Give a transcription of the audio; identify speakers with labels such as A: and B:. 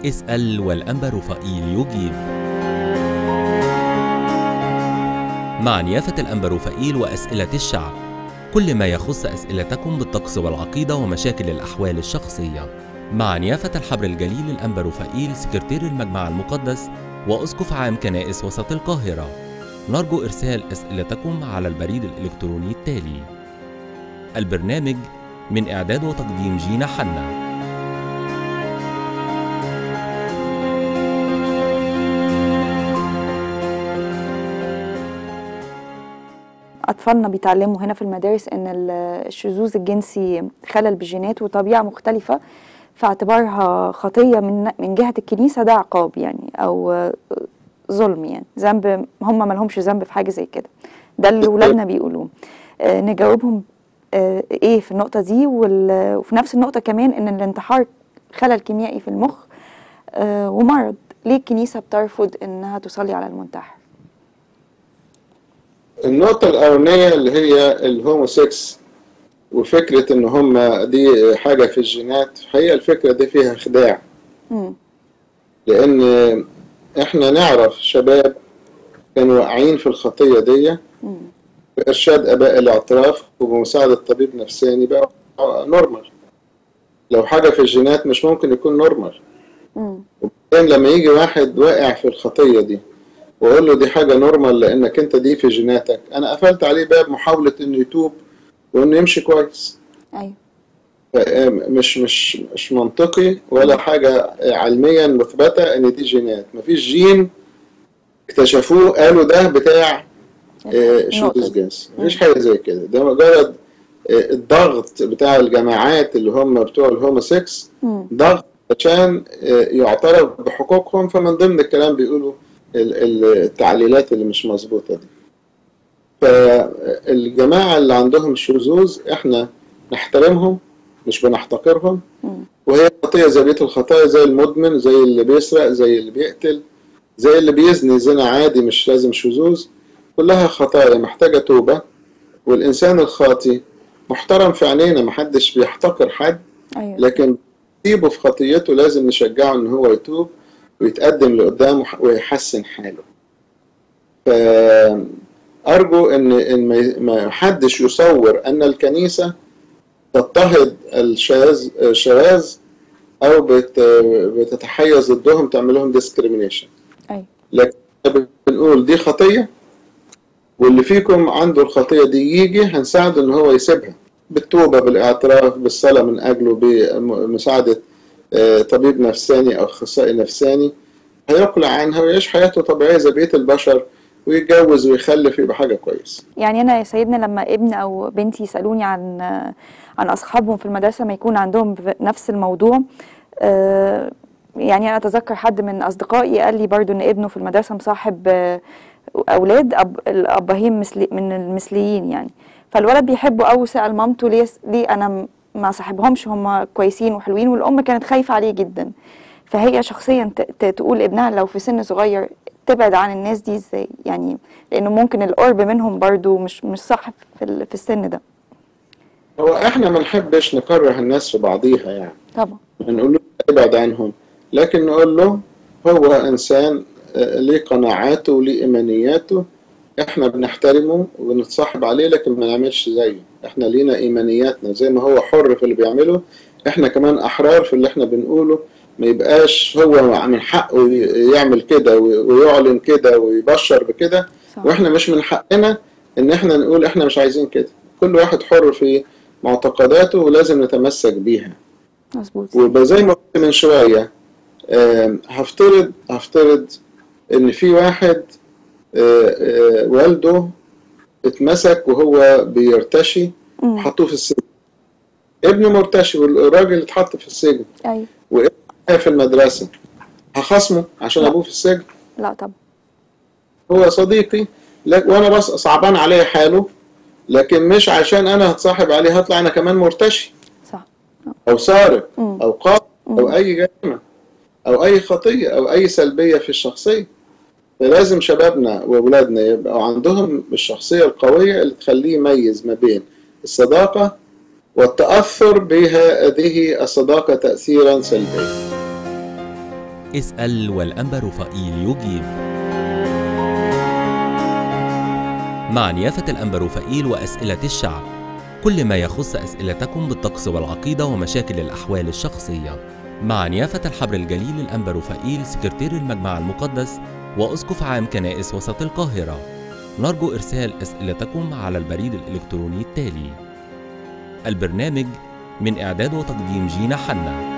A: اسأل والأنبا رفائيل يجيب مع نيافة الأنبا رفائيل وأسئلة الشعب كل ما يخص أسئلتكم بالطقس والعقيدة ومشاكل الأحوال الشخصية مع نيافة الحبر الجليل الأنبا رفائيل سكرتير المجمع المقدس وأسقف عام كنائس وسط القاهرة نرجو إرسال أسئلتكم على البريد الإلكتروني التالي البرنامج من إعداد وتقديم جينا حنا
B: أطفالنا بيتعلموا هنا في المدارس إن ال- الشذوذ الجنسي خلل بالجينات وطبيعة مختلفة فاعتبارها خطية من من جهة الكنيسة ده عقاب يعني أو آه، ظلم يعني ذنب هم ما لهمش ذنب في حاجة زي كده ده اللي ولادنا بيقولوه آه، نجاوبهم آه، إيه في النقطة دي وال- وفي نفس النقطة كمان إن الانتحار خلل كيميائي في المخ آه، ومرض ليه الكنيسة بترفض إنها تصلي على المنتحر
C: النقطة الأولانية اللي هي الهوموسيكس وفكرة إن هم دي حاجة في الجينات هي الفكرة دي فيها خداع
B: مم.
C: لأن إحنا نعرف شباب كانوا واقعين في الخطية دي
B: مم.
C: بإرشاد آباء الاعتراف وبمساعدة طبيب نفساني بقى نورمال لو حاجة في الجينات مش ممكن يكون نورمال
B: مم.
C: وبعدين لما يجي واحد واقع في الخطية دي واقول له دي حاجة نورمال لانك انت دي في جيناتك انا قفلت عليه باب محاولة انه يتوب وانه يمشي كويس
B: أيوه
C: مش مش مش منطقي ولا حاجة علميا مثبتة ان دي جينات مفيش جين اكتشفوه قالوا ده بتاع آه،
B: النقطة
C: شذوذ
B: دي.
C: جنسي مفيش حاجة زي كده ده مجرد آه، الضغط بتاع الجماعات اللي هم بتوع الهوموسيكس
B: مم.
C: ضغط عشان آه، يعترف بحقوقهم فمن ضمن الكلام بيقولوا ال- ال- التعليلات اللي مش مظبوطة دي فالجماعة اللي عندهم شذوذ احنا نحترمهم مش بنحتقرهم
B: مم.
C: وهي خطية زي بقية الخطايا زي المدمن زي اللي بيسرق زي اللي بيقتل زي اللي بيزني زنا عادي مش لازم شذوذ كلها خطايا محتاجة توبة والإنسان الخاطي محترم في عينينا محدش بيحتقر حد
B: أيوه
C: لكن يسيبه في خطيته لازم نشجعه ان هو يتوب ويتقدم لقدام ويحسن حاله فأرجو ان ان ما- ما حدش يصور ان الكنيسة تضطهد الشاذ الشواذ او بت بتتحيز ضدهم تعمل لهم ديسكريميشن
B: أيوه
C: لكن بنقول دي خطية واللي فيكم عنده الخطية دي يجي هنساعده ان هو يسيبها بالتوبة بالاعتراف بالصلاة من اجله بمساعدة آه، طبيب نفساني او اخصائي نفساني هيقلع عنها ويعيش حياته طبيعية زي بقية البشر ويتجوز ويخلف يبقى حاجة كويسة
B: يعني انا يا سيدنا لما ابن او بنتي يسالوني عن عن اصحابهم في المدرسه ما يكون عندهم نفس الموضوع آه، يعني انا اتذكر حد من اصدقائي قال لي برضو ان ابنه في المدرسه مصاحب آه، اولاد أب الابهين مثلي من المثليين يعني فالولد بيحبه قوي سال مامته ليه ليه انا م- ما صاحبهمش هم كويسين وحلوين والام كانت خايفه عليه جدا فهي شخصيا ت- ت- تقول ابنها لو في سن صغير تبعد عن الناس دي ازاي يعني لانه ممكن القرب منهم برضو مش مش صح في ال- في السن ده
C: هو احنا ما نحبش نكره الناس في بعضيها يعني
B: طبعا
C: نقول له ابعد عنهم لكن نقول له هو انسان آه، ليه قناعاته وليه ايمانياته احنا بنحترمه ونتصاحب عليه لكن ما نعملش زيه احنا لينا ايمانياتنا زي ما هو حر في اللي بيعمله احنا كمان احرار في اللي احنا بنقوله ما يبقاش هو من حقه يعمل كده ويعلن كده ويبشر بكده
B: صح
C: واحنا مش من حقنا ان احنا نقول احنا مش عايزين كده كل واحد حر في معتقداته ولازم نتمسك بيها
B: مظبوط
C: ويبقى زي ما قلت من شوية آم، هفترض هفترض إن في واحد آه، آه، والده اتمسك وهو بيرتشي
B: مم.
C: حطوه في السجن ابنه مرتشي والراجل اتحط في السجن
B: ايوه
C: وابنه في المدرسة هخصمه عشان
B: لا.
C: أبوه في السجن
B: لا طبعا
C: هو صديقي لك وأنا بس صعبان عليه حاله لكن مش عشان أنا هتصاحب عليه هطلع أنا كمان مرتشي
B: صح
C: أو سارق
B: مم.
C: أو قاتل
B: مم.
C: أو أي جريمة أو أي خطية أو أي سلبية في الشخصية فلازم شبابنا وأولادنا يبقوا عندهم الشخصية القوية اللي تخليه يميز ما بين الصداقة والتأثر بهذه الصداقة تأثيرا سلبيا
A: اسأل والأنبا رفائيل يجيب مع نيافة الأنبا رفائيل وأسئلة الشعب كل ما يخص أسئلتكم بالطقس والعقيدة ومشاكل الأحوال الشخصية مع نيافة الحبر الجليل الأنبا رفائيل سكرتير المجمع المقدس وأسقف عام كنائس وسط القاهرة نرجو إرسال أسئلتكم على البريد الإلكتروني التالي البرنامج من إعداد وتقديم جينا حنا